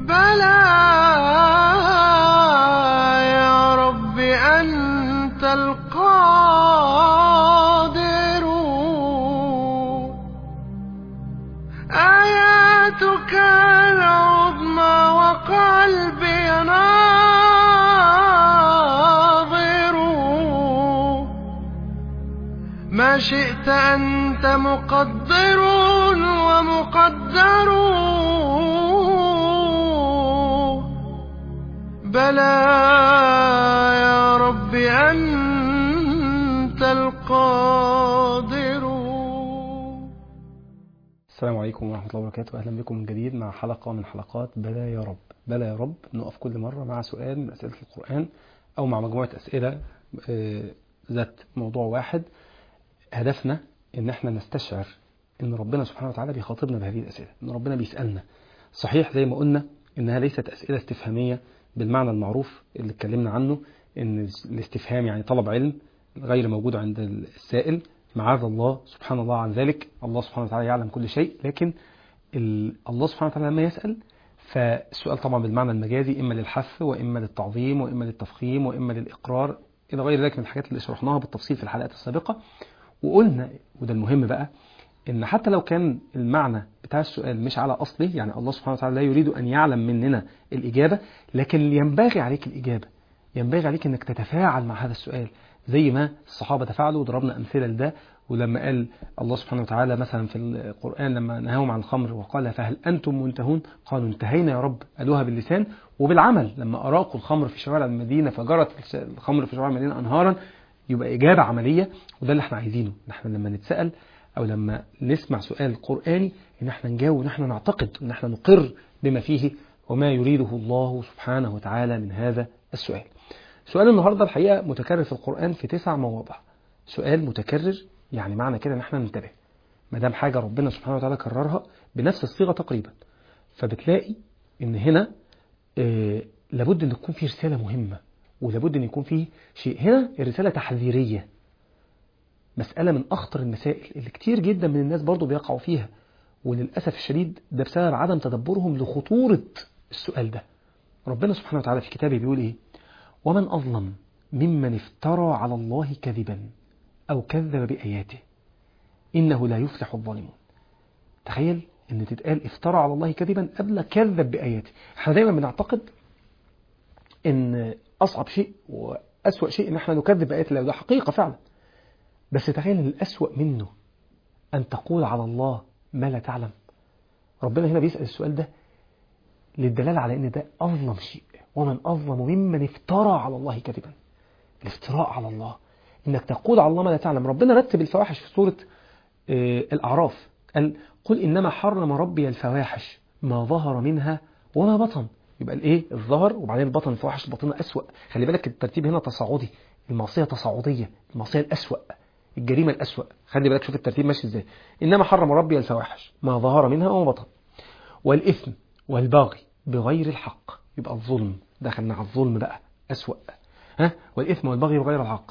بلى يا رب أنت القادر آياتك العظمى وقلبي ناظر ما شئت أنت مقدر ومقدر بلى يا رب أنت القادر السلام عليكم ورحمة الله وبركاته أهلا بكم من جديد مع حلقة من حلقات بلا يا رب بلا يا رب نقف كل مرة مع سؤال من أسئلة القرآن أو مع مجموعة أسئلة آه، ذات موضوع واحد هدفنا إن احنا نستشعر إن ربنا سبحانه وتعالى بيخاطبنا بهذه الأسئلة إن ربنا بيسألنا صحيح زي ما قلنا إنها ليست أسئلة استفهامية بالمعنى المعروف اللي اتكلمنا عنه إن الاستفهام يعني طلب علم غير موجود عند السائل معاذ الله سبحان الله عن ذلك الله سبحانه وتعالى يعلم كل شيء لكن ال- الله سبحانه وتعالى لما يسأل فالسؤال طبعا بالمعنى المجازي إما للحث وإما للتعظيم وإما للتفخيم وإما للإقرار إلى غير ذلك من الحاجات اللي شرحناها بالتفصيل في الحلقات السابقة وقلنا وده المهم بقى إن حتى لو كان المعنى بتاع السؤال مش على أصله يعني الله سبحانه وتعالى لا يريد أن يعلم مننا الإجابة لكن ينبغي عليك الإجابة ينبغي عليك أنك تتفاعل مع هذا السؤال زي ما الصحابة تفاعلوا وضربنا أمثلة لده ولما قال الله سبحانه وتعالى مثلا في القرآن لما نهاهم عن الخمر وقال فهل أنتم منتهون قالوا انتهينا يا رب قالوها باللسان وبالعمل لما أراقوا الخمر في شوارع المدينة فجرت الخمر في شوارع المدينة أنهارا يبقى إجابة عملية وده اللي احنا عايزينه نحن لما نتسأل أو لما نسمع سؤال قرآني إن احنا نجاوب وإن احنا نعتقد وإن احنا نقر بما فيه وما يريده الله سبحانه وتعالى من هذا السؤال سؤال النهاردة الحقيقة متكرر في القرآن في تسع مواضع سؤال متكرر يعني معنى كده ان احنا ننتبه ما دام حاجة ربنا سبحانه وتعالى كررها بنفس الصيغة تقريبا فبتلاقي ان هنا آه لابد ان تكون في رسالة مهمة ولابد ان يكون في شيء هنا الرسالة تحذيرية مسألة من أخطر المسائل اللي كتير جدا من الناس برضو بيقعوا فيها وللأسف الشديد ده بسبب عدم تدبرهم لخطورة السؤال ده ربنا سبحانه وتعالى في كتابه بيقول إيه ومن أظلم ممن افترى على الله كذبا أو كذب بآياته إنه لا يفلح الظالمون تخيل أن تتقال افترى على الله كذبا قبل كذب بآياته احنا دايما بنعتقد أن أصعب شيء وأسوأ شيء أن احنا نكذب بآيات الله وده حقيقة فعلا بس تخيل أن الأسوأ منه أن تقول على الله ما لا تعلم ربنا هنا بيسأل السؤال ده للدلالة على أن ده أظلم شيء ومن أظلم ممن افترى على الله كذبا الافتراء على الله إنك تقول على الله ما لا تعلم ربنا رتب الفواحش في سورة آه الأعراف قال قل إنما حرم ربي الفواحش ما ظهر منها وما بطن يبقى الايه الظهر وبعدين البطن الفواحش الباطنه أسوأ خلي بالك الترتيب هنا تصاعدي المعصية تصاعدية المعصية الأسوأ الجريمة الأسوأ خلي بالك شوف الترتيب ماشي ازاي إنما حرم ربي الفواحش ما ظهر منها وما بطن والإثم والبغي بغير الحق يبقى الظلم دخلنا على الظلم بقى أسوأ ها والإثم والبغي بغير الحق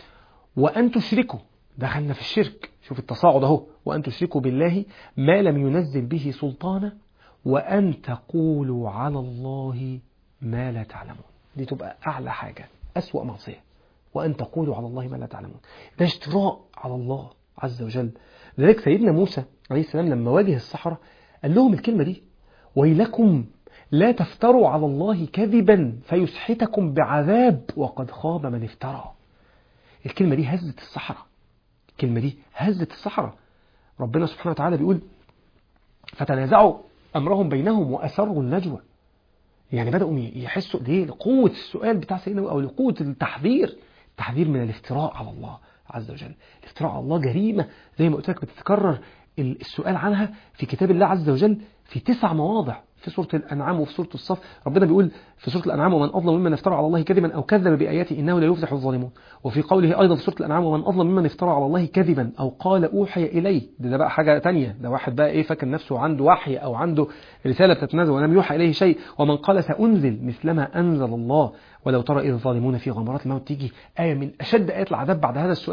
وأن تشركوا دخلنا في الشرك شوف التصاعد اهو وأن تشركوا بالله ما لم ينزل به سلطانا وأن تقولوا على الله ما لا تعلمون دي تبقى أعلى حاجة أسوأ معصية وأن تقولوا على الله ما لا تعلمون ده اشتراء على الله عز وجل لذلك سيدنا موسى عليه السلام لما واجه السحرة قال لهم الكلمة دي ويلكم لا تفتروا على الله كذبا فيسحتكم بعذاب وقد خاب من افترى الكلمة دي هزت الصحراء الكلمة دي هزت الصحراء ربنا سبحانه وتعالى بيقول فتنازعوا أمرهم بينهم وأسروا النجوى يعني بدأوا يحسوا ليه لقوة السؤال بتاع سيدنا أو لقوة التحذير التحذير من الافتراء على الله عز وجل الافتراء على الله جريمة زي ما قلت لك بتتكرر السؤال عنها في كتاب الله عز وجل في تسع مواضع في سورة الأنعام وفي سورة الصف ربنا بيقول في سورة الأنعام ومن أظلم ممن افترى على الله كذبا أو كذب بآياته إنه لا يفلح الظالمون وفي قوله أيضا في سورة الأنعام ومن أظلم ممن افترى على الله كذبا أو قال أوحي إليه ده, ده بقى حاجة تانية ده واحد بقى إيه فاكر نفسه عنده وحي أو عنده رسالة بتتنزل ولم يوحى إليه شيء ومن قال سأنزل مثلما أنزل الله ولو ترى إذ الظالمون في غمرات الموت تيجي آية من أشد آيات العذاب بعد هذا السؤال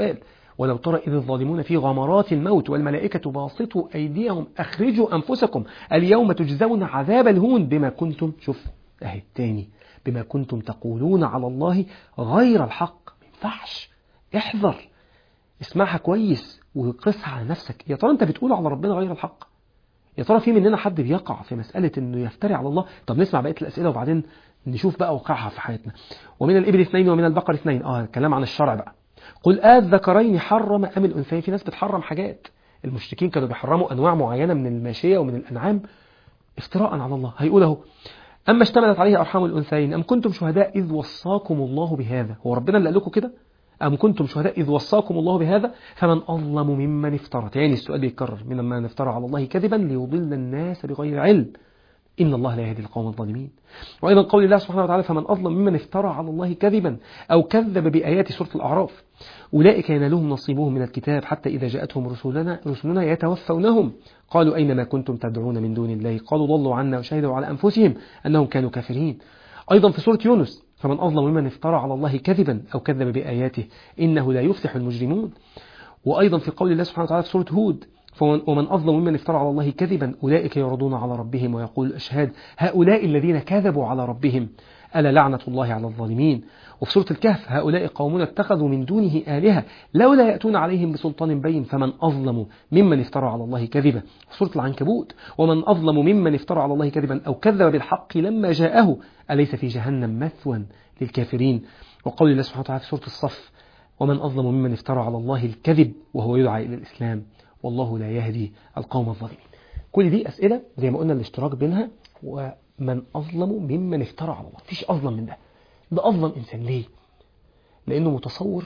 ولو ترى إذ الظالمون في غمرات الموت والملائكة باسطوا أيديهم أخرجوا أنفسكم اليوم تجزون عذاب الهون بما كنتم شوف أهي تاني بما كنتم تقولون على الله غير الحق ما ينفعش احذر اسمعها كويس وقسها على نفسك يا ترى انت بتقول على ربنا غير الحق يا ترى في مننا حد بيقع في مسألة انه يفتري على الله طب نسمع بقية الأسئلة وبعدين نشوف بقى وقعها في حياتنا ومن الإبل اثنين ومن البقر اثنين اه كلام عن الشرع بقى قل آذ ذكرين حرم أم الأنثيين في ناس بتحرم حاجات المشركين كانوا بيحرموا أنواع معينة من الماشية ومن الأنعام افتراء على الله هيقول اهو أما اشتملت عليه أرحام الأنثيين أم كنتم شهداء إذ وصاكم الله بهذا هو ربنا اللي قال لكم كده أم كنتم شهداء إذ وصاكم الله بهذا فمن أظلم ممن افترى تاني السؤال بيتكرر ممن افترى على الله كذبا ليضل الناس بغير علم إن الله لا يهدي القوم الظالمين وأيضا قول الله سبحانه وتعالى فمن أظلم ممن افترى على الله كذبا أو كذب بآيات سورة الأعراف أولئك ينالهم نصيبهم من الكتاب حتى إذا جاءتهم رسلنا, رسلنا يتوفونهم قالوا أين ما كنتم تدعون من دون الله قالوا ضلوا عنا وشهدوا على أنفسهم أنهم كانوا كافرين أيضا في سورة يونس فمن أظلم ممن افترى على الله كذبا أو كذب بآياته إنه لا يفلح المجرمون وأيضا في قول الله سبحانه وتعالى في سورة هود ومن أظلم ممن افترى على الله كذبا أولئك يردون على ربهم ويقول الأشهاد هؤلاء الذين كذبوا على ربهم ألا لعنة الله على الظالمين وفي سورة الكهف هؤلاء قومون اتخذوا من دونه آلهة لولا يأتون عليهم بسلطان بين فمن أظلم ممن افترى على الله كذبا في سورة العنكبوت ومن أظلم ممن افترى على الله كذبا أو كذب بالحق لما جاءه أليس في جهنم مثوى للكافرين وقول الله سبحانه وتعالى في سورة الصف ومن أظلم ممن افترى على الله الكذب وهو يدعى إلى الإسلام والله لا يهدي القوم الظالمين كل دي أسئلة زي ما قلنا الاشتراك بينها ومن أظلم ممن افترى على الله مفيش أظلم من ده ده أظلم إنسان ليه لأنه متصور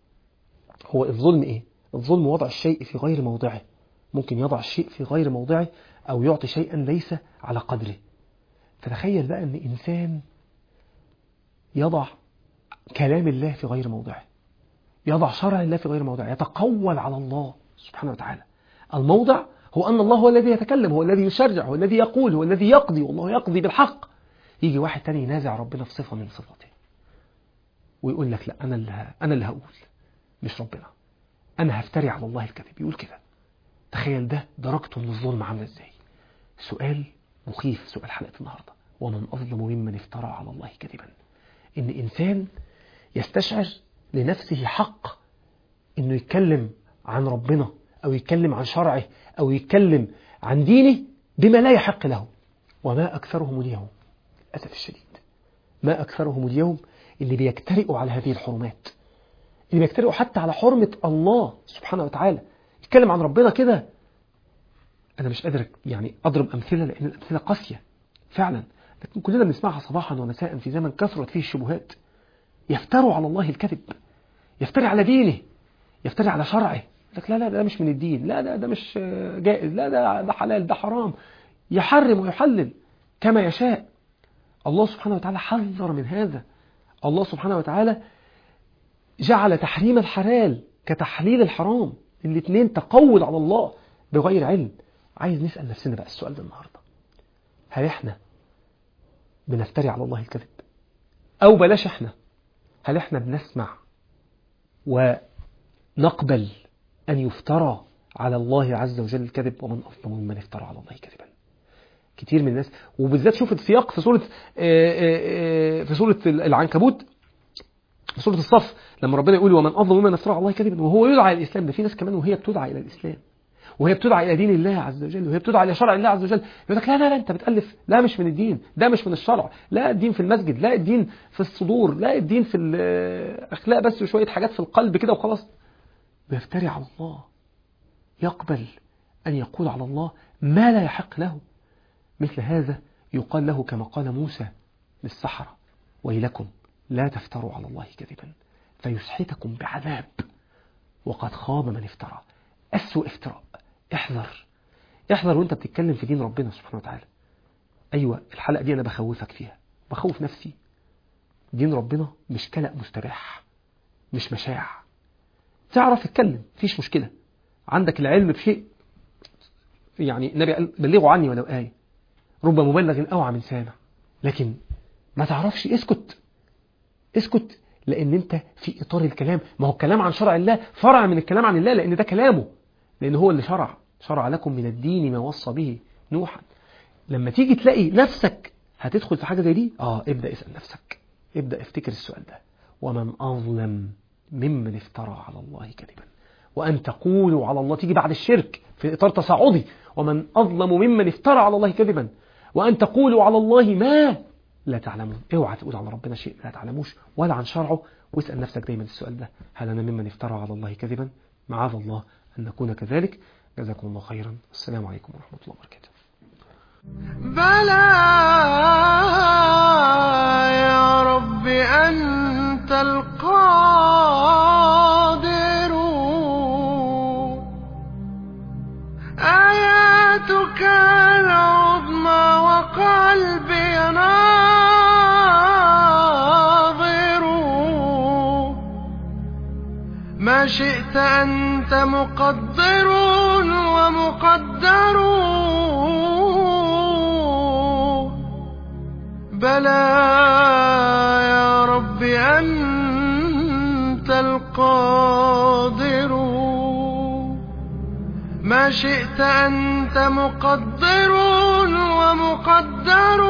هو الظلم إيه الظلم وضع الشيء في غير موضعه ممكن يضع الشيء في غير موضعه أو يعطي شيئا ليس على قدره فتخيل بقى أن إنسان يضع كلام الله في غير موضعه يضع شرع الله في غير موضعه يتقول على الله سبحانه وتعالى الموضع هو أن الله هو الذي يتكلم هو الذي يشرع هو الذي يقول هو الذي يقضي والله يقضي بالحق يجي واحد تاني ينازع ربنا في صفة من صفاته ويقول لك لا أنا اللي أنا اللي هقول مش ربنا أنا هفتري على الله الكذب يقول كده تخيل ده درجته من الظلم عامله ازاي سؤال مخيف سؤال حلقة النهاردة ومن أظلم ممن افترى على الله كذبا إن إنسان يستشعر لنفسه حق إنه يتكلم عن ربنا أو يتكلم عن شرعه أو يتكلم عن دينه بما لا يحق له وما أكثرهم اليوم للأسف الشديد ما أكثرهم اليوم اللي بيجترئوا على هذه الحرمات اللي بيجترئوا حتى على حرمة الله سبحانه وتعالى يتكلم عن ربنا كده أنا مش قادر يعني أضرب أمثلة لأن الأمثلة قاسية فعلا لكن كلنا بنسمعها صباحا ومساء في زمن كثرت فيه الشبهات يفتروا على الله الكذب يفتري على دينه يفتري على شرعه لك لا لا ده مش من الدين لا لا ده مش جائز لا ده ده حلال ده حرام يحرم ويحلل كما يشاء الله سبحانه وتعالى حذر من هذا الله سبحانه وتعالى جعل تحريم الحلال كتحليل الحرام الاثنين تقول على الله بغير علم عايز نسأل نفسنا بقى السؤال ده النهاردة هل احنا بنفتري على الله الكذب او بلاش احنا هل احنا بنسمع ونقبل أن يفترى على الله عز وجل الكذب ومن أظلم ممن افترى على الله كذبا كتير من الناس وبالذات شوف السياق في سورة في سورة العنكبوت في سورة الصف لما ربنا يقول ومن أظلم ممن افترى على الله كذبا وهو يدعى إلى الإسلام ده في ناس كمان وهي بتدعى إلى الإسلام وهي بتدعى إلى دين الله عز وجل وهي بتدعى إلى شرع الله عز وجل يقول لك لا لا لا أنت بتألف لا مش من الدين ده مش من الشرع لا الدين في المسجد لا الدين في الصدور لا الدين في الأخلاق بس وشوية حاجات في القلب كده وخلاص بيفتري على الله يقبل أن يقول على الله ما لا يحق له مثل هذا يقال له كما قال موسى للسحرة ويلكم لا تفتروا على الله كذبا فيسحتكم بعذاب وقد خاب من افترى أسوأ افتراء احذر احذر وانت بتتكلم في دين ربنا سبحانه وتعالى أيوة الحلقة دي أنا بخوفك فيها بخوف نفسي دين ربنا مش كلأ مستباح مش مشاع تعرف تتكلم مفيش مشكلة عندك العلم بشيء يعني النبي قال بلغوا عني ولو آية رب مبلغ أوعى من سامع لكن ما تعرفش اسكت اسكت لان انت في اطار الكلام ما هو الكلام عن شرع الله فرع من الكلام عن الله لان ده كلامه لان هو اللي شرع شرع لكم من الدين ما وصى به نوحا لما تيجي تلاقي نفسك هتدخل في حاجه زي دي اه ابدا اسال نفسك ابدا افتكر السؤال ده ومن اظلم ممن افترى على الله كذبا وان تقولوا على الله تيجي بعد الشرك في اطار تصاعدي ومن اظلم ممن افترى على الله كذبا وان تقولوا على الله ما لا تعلمون اوعى تقول على ربنا شيء لا تعلموش ولا عن شرعه واسال نفسك دايما السؤال ده هل انا ممن افترى على الله كذبا معاذ الله ان نكون كذلك جزاكم الله خيرا السلام عليكم ورحمه الله وبركاته بلى يا رب أنت القادر آياتك العظمى وقلبي ناظر ما شئت أنت مقدر ومقدر بلى يا رب أنت القادر ما شئت أنت مقدر ومقدر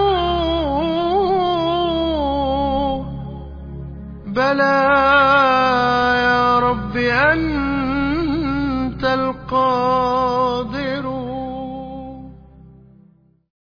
بلى يا رب أنت القادر